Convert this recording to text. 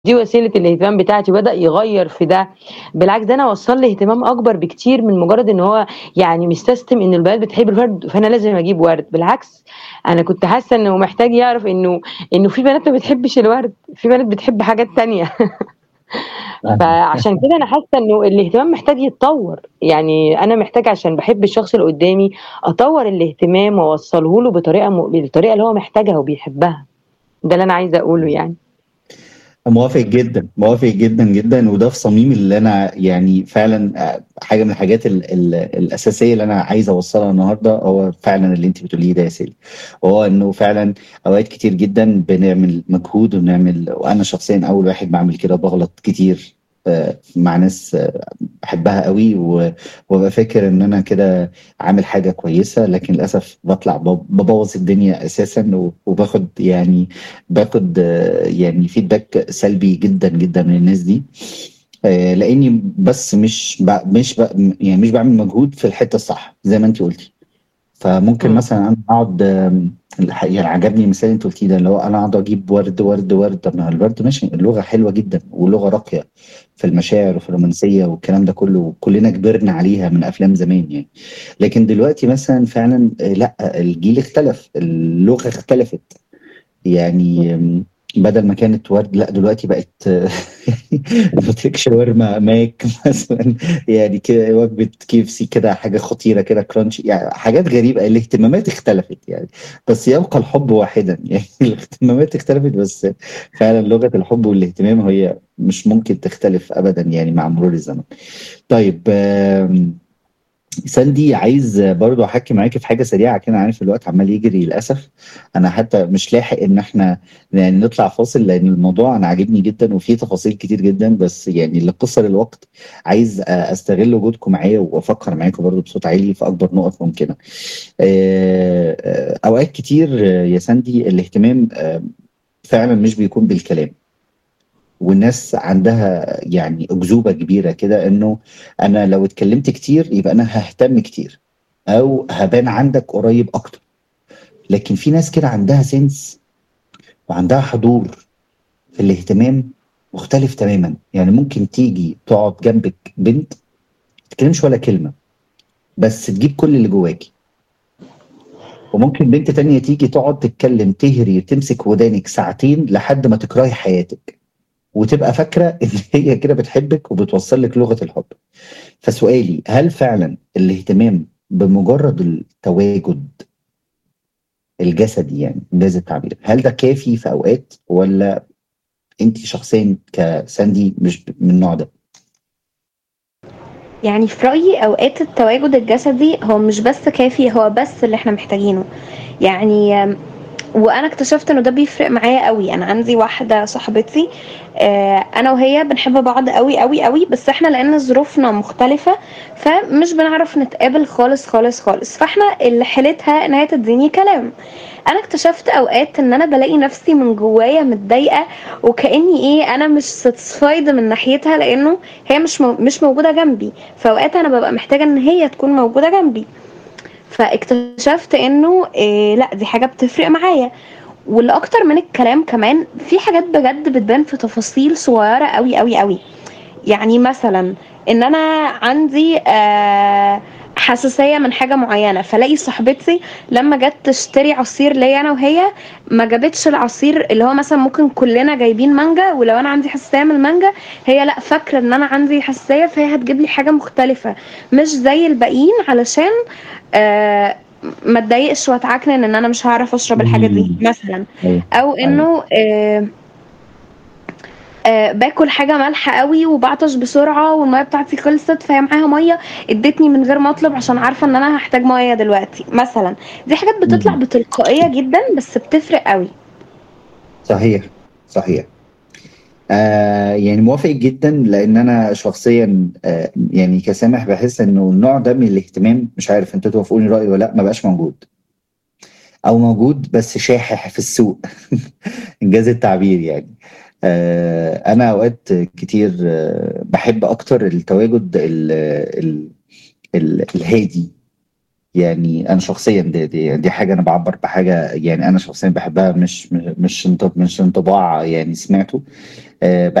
دي وسيلة الاهتمام بتاعتي وبدأ يغيّر في ده، بالعكس ده أنا وصّل لي اهتمام أكبر بكتير من مجرد إن هو يعني مستسلم إن البنات بتحب الورد فأنا لازم أجيب ورد، بالعكس أنا كنت حاسة إنه محتاج يعرف إنه إنه في بنات ما بتحبش الورد، في بنات بتحب حاجات تانية فعشان كده أنا حاسة إنه الاهتمام محتاج يتطوّر، يعني أنا محتاجة عشان باحب الشخص اللي قدّامي أطوّر الاهتمام وأوصّله له بطريقة م بالطريقة اللي هو محتاجها وبيحبها، ده اللي أنا عايزة أقوله يعني. موافق جدًا، موافق جدًا، جدًا، وده في صميم اللي أنا يعني فعلًا آآ حاجة من الحاجات ال ال الأساسية اللي أنا عايز أوصّلها النهارده هو فعلًا اللي أنتِ بتقوليه ده يا سالي، وهو إنه فعلًا أوقات كتير جدًا بنعمل مجهود وبنعمل وأنا شخصيًا أول واحد باعمل كده باغلط كتير آآ مع ناس باحبها أوي و وابقى فاكر إن أنا كده عامل حاجة كويسة، لكن للأسف باطلع ب بابوّظ الدنيا أساسًا و وباخد يعني باخد يعني feedback سلبي جدًا، جدًا من الناس دي آآ لإني بس مش ب مش ب يعني مش باعمل مجهود في الحتّة الصح زي ما أنتِ قُلتِ. فممكن إمم. مثلًا أنا أقعد آمم الح يعني عجبني المثال اللي أنتِ قُلتيه ده، اللي هو أنا أقعد أجيب ورد، ورد، ورد، طب ما هو الورد ماشي اللغة حلوة جدًا ولغة راقية في المشاعر وفي الرومانسية والكلام ده كُلّه وكُلّنا كبرنا عليها من أفلام زمان يعني، لكن دلوقتي مثلًا فعلًا آآ لأ، الجيل اختلف، اللغة اختلفت، يعني آمم بدل ما كانت ورد لأ دلوقتي بقت بوتيك شاورما، ماك مثلًا يعني ك وجبة KFC كده حاجة خطيرة كده crunchy يعني حاجات غريبة، الاهتمامات اختلفت يعني، بس يبقى الحب واحدًا يعني الاهتمامات اختلفت بس فعلًا لغة الحب والاهتمام هي مش ممكن تختلف أبدًا يعني مع مرور الزمن. طيب آمم ساندي عايز برضه أحَكّي معاكِ في حاجة سريعة كده، أنا عارف الوقت عمّال يجري للأسف، أنا حتى مش لاحق إن إحنا يعني نطلع فاصل لإن الموضوع أنا عاجبني جدًا وفيه تفاصيل كتير جدًا، بس يعني لقِصَر الوقت عايز أ أستغل وجودكم معايا وأفكّر معاكم برضه بصوت عالي في أكبر نُقط ممكنة. آآ أوقات كتير يا ساندي الاهتمام آآ فعلًا مش بيكون بالكلام. والناس عندها يعني أكذوبة كبيرة كده إنه أنا لو اتكلمت كتير يبقى أنا هاهتم كتير، أو هابان عندك قريب أكتر، لكن في ناس كده عندها sense وعندها حضور في الاهتمام مختلف تمامًا، يعني ممكن تيجي تقعد جنبِك بنت ما تتكلمش ولا كلمة، بس تجيب كل اللي جواكِ. وممكن بنت تانية تيجي تقعد تتكلم، تهري، تمسك ودانِك ساعتين لحد ما تكرهي حياتِك، وتبقى فاكرة إن هي كده بتحبِك وبتوصّل لِك لغة الحب. فسؤالي هل فعلًا الاهتمام بمجرد التواجد الجسدي يعني إنجاز التعبير، هل ده كافي في أوقات والّا أنتِ شخصيًا كساندي مش ب من النوع ده؟ يعني في رأيي أوقات التواجد الجسدي هو مش بس كافي، هو بس اللي إحنا محتاجينه. يعني آمم وأنا اكتشفت إنه ده بيفرق معايا أوي، أنا عندي واحدة صاحبتي آآ أنا وهي بنحب بعض أوي، أوي، أوي، بس إحنا لإن ظروفنا مختلفة، فمش بنعرف نتقابل خالص، خالص، خالص، فإحنا اللي حيلتها إن هي تدّيني كلام. أنا اكتشفت أوقات إن أنا بالاقي نفسي من جوايا متضايقة وكإني إيه، أنا مش satisfied من ناحيتها لإنه هي مش مو مش موجودة جنبي، فأوقات أنا بابقى محتاجة إن هي تكون موجودة جنبي. فاكتشفت إنه آآ لأ، دي حاجة بتفرق معايا. واللي أكتر من الكلام كمان، في حاجات بجد بتبان في تفاصيل صغيرة أوي، أوي، أوي. يعني مثلًا إن أنا عندي آآ حساسية من حاجة معيّنة، فالاقي صاحبتي لمّا جات تشتري عصير ليّا أنا وهي، ما جابتش العصير اللي هو مثلًا ممكن كُلّنا جايبين مانجا ولو أنا عندي حساسية من المانجا، هي لأ، فاكرة إن أنا عندي حساسية فهي هتجيب لي حاجة مختلفة، مش زي الباقيين علشان آآ ما اتضايقش واتعكنن إن أنا مش هاعرف أشرب الحاجة دي إمم. مثلًا. أيوه، أو أيوه. إنه آآ آآ باكل حاجة مالحة أوي وباعطش بسرعة والمَيّة بتاعتي خلصت، فهي معاها مَيّة ادّتني من غير ما أطلب عشان عارفة إن أنا هاحتاج مَيّة دلوقتي مثلًا. دي حاجات بتطلع إمم. بتلقائية جدًا، بس بتفرق أوي. صحيح، صحيح. آآ يعني موافق جدًا، لإن أنا شخصيًا آآ يعني كسامح باحس إنه النوع ده من الاهتمام، مش عارف أنتم توافقوني رأي والّا لأ، ما بقاش موجود. أو موجود بس شاحح في السوق إنجاز التعبير يعني. آآ أنا أوقات كتير باحب أكتر التواجد ال ال ال الهادي. يعني انا شخصيا دي, دي, دي حاجه انا بعبر بحاجه يعني انا شخصيا بحبها مش مش انط- مش انطباع يعني سمعته آه،